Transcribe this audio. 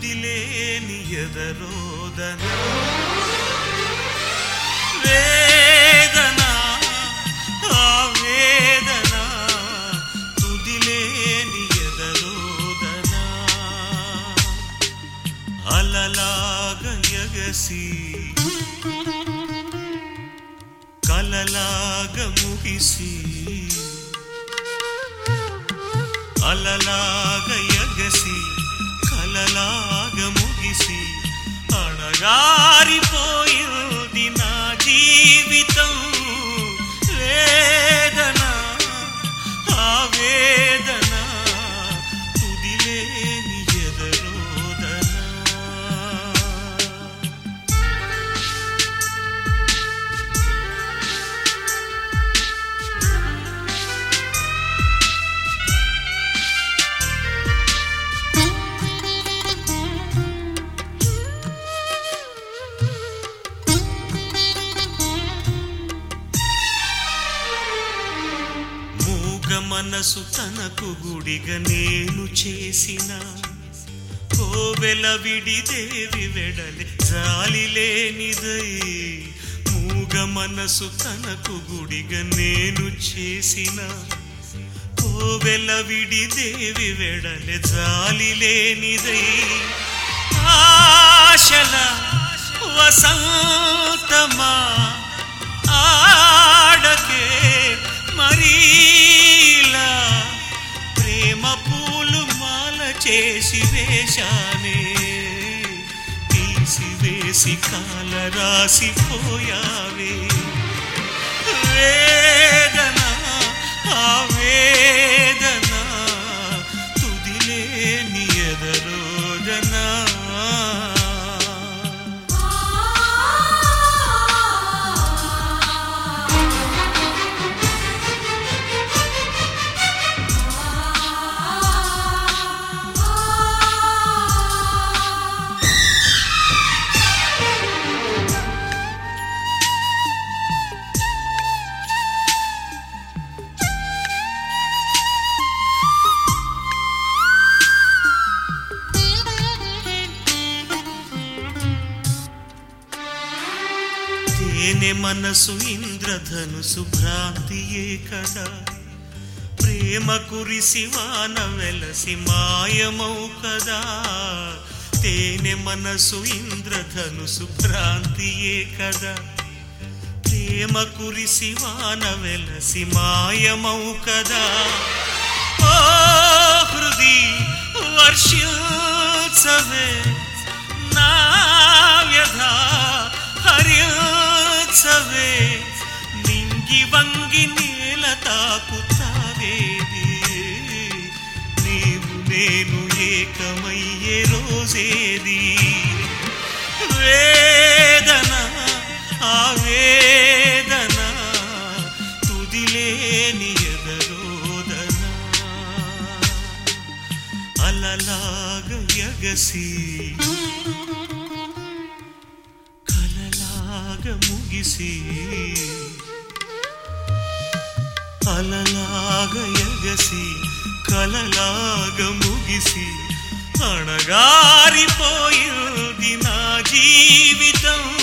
తుదిలేని ఎదరోదన వేదన ఆవేదన తుదిలేని ఎదరోదన అలలాగ ఎగసి కలలాగ ముగిసి అలలాగ ఎగసి కలలాగ ముగిసి అణగారిపోయింది నా జీవితం వేదన ఆవేదన తుదిలేని ఎదరోదన మూగ మనసు తనకు గుడిగా నేను చేసిన కోవెల విడిదేవి వెడలి జాలి లేనిదై మూగ మనసు తనకు గుడిగా నేను చేసిన కోవెల విడిదేవి వెడలి జాలి లేనిదై ఆశల వసంతమా ఆడకే మరీలా ప్రేమ పూలు మాల చేసి వేశానే తీసివేసి కాల రాసిపోయావే వేదన ఆవేదన తుదిలేని ఎదరోదనా తేనె మనసు ఇంద్రధనుసు భ్రాంతియే కదా ప్రేమ కురిసి వాన వెలసి మాయమౌ కదా తేనె మనసు ఇంద్రధనుసు భ్రాంతియే కదా ప్రేమ కురిసి వాన వెలసి మాయమౌ కదా ఓ హృది వర్షించవే నా వ్యధ హరించవే నింగి వంగి నేల తాకుతావేది నీవు నేను ఏకమయ్యే రోజేది వేదన ఆవేదన తుదిలేని ఎదరోదన అలలాగ ఎగసి కలలాగ ముగిసి అలలాగ ఎగసి కలలాగ ముగిసి అణగారిపోయింది నా జీవితం